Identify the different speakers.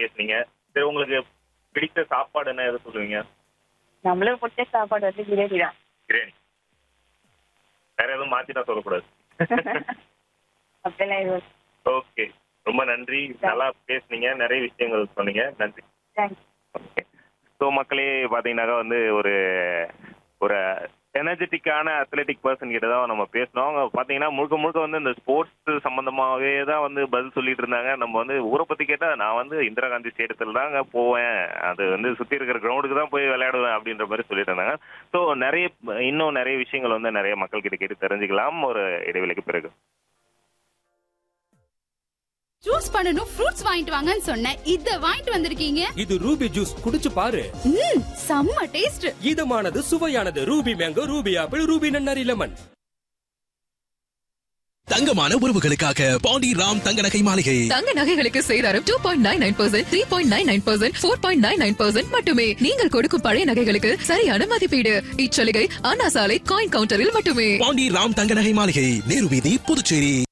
Speaker 1: பேசுனீங்க சரி உங்களுக்கு பிடித்த சாப்பாடு என்ன எது சொல்லுவீங்க
Speaker 2: நம்மளுக்கு பிடிச்ச சாப்பாடு வந்து பிரியாணி தான்
Speaker 1: பிரியாணி வேற எதுவும் மாத்திட்டா சொல்லக்கூடாது
Speaker 2: அப்படிலாம் எதுவும்
Speaker 1: ஓகே ரொம்ப நன்றி நல்லா பேசுனீங்க நிறைய விஷயங்கள் சொன்னீங்க நன்றி
Speaker 2: தேங்க்ஸ்
Speaker 1: ஸோ மக்களே பார்த்தீங்கன்னாக்கா வந்து ஒரு ஒரு எனர்ஜெட்டிக்கான அத்லெட்டிக் பர்சன் கிட்ட தான் நம்ம பேசணும் அவங்க பார்த்தீங்கன்னா முழுக்க முழுக்க வந்து இந்த ஸ்போர்ட்ஸ் சம்பந்தமாகவே தான் வந்து பதில் சொல்லிட்டு இருந்தாங்க நம்ம வந்து ஊரை பற்றி கேட்டால் நான் வந்து இந்திரா காந்தி ஸ்டேடியத்தில் தாங்க போவேன் அது வந்து சுற்றி இருக்கிற கிரவுண்டுக்கு தான் போய் விளையாடுவேன் அப்படின்ற மாதிரி சொல்லிட்டு இருந்தாங்க ஸோ நிறைய இன்னும் நிறைய விஷயங்கள் வந்து நிறைய மக்கள் கிட்ட கேட்டு தெரிஞ்சுக்கலாம் ஒரு இடைவெளிக்கு பிறகு
Speaker 3: ஜூஸ் பண்ணனும் ஃப்ரூட்ஸ் வாங்கிட்டு வாங்கன்னு சொன்னேன் இத வாங்கிட்டு வந்திருக்கீங்க
Speaker 4: இது ரூபி ஜூஸ் குடிச்சு பாரு
Speaker 3: ம் செம்ம டேஸ்ட்
Speaker 4: இதமானது சுவையானது Ruby mango Ruby apple Ruby நன்னாரி லெமன்
Speaker 5: தங்கமான உறவுகளுக்காக பாண்டி ராம் தங்க நகை மாளிகை
Speaker 6: தங்க நகைகளுக்கு சேதாரம் two point nine nine percent three point nine nine percent four point nine nine percent மட்டுமே நீங்கள் கொடுக்கும் பழைய நகைகளுக்கு சரியான மதிப்பீடு இச்சலுகை அண்ணா சாலை காயின் கவுண்டரில் மட்டுமே
Speaker 5: பாண்டி ராம் தங்க நகை மாளிகை நேரு வீதி புதுச்சேரி